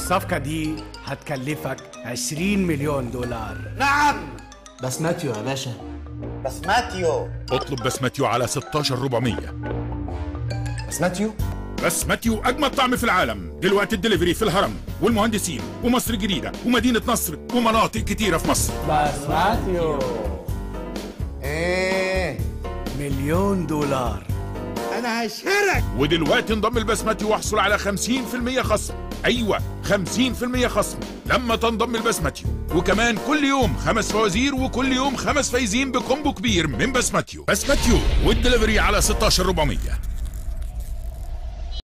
الصفقة دي هتكلفك 20 مليون دولار نعم بسماتيو يا باشا بسماتيو اطلب بسمتيو على 16400 بسماتيو بسمتيو اجمد طعم في العالم دلوقتي الدليفري في الهرم والمهندسين ومصر الجديده ومدينه نصر ومناطق كتيره في مصر بسماتيو ايه مليون دولار انا هشهرك ودلوقتي انضم البسمتي واحصل على 50% خصم ايوه 50% خصم لما تنضم البسمتي وكمان كل يوم خمس فوازير وكل يوم خمس فايزين بكومبو كبير من بسمتيو بسمتيو والدليفري على 16400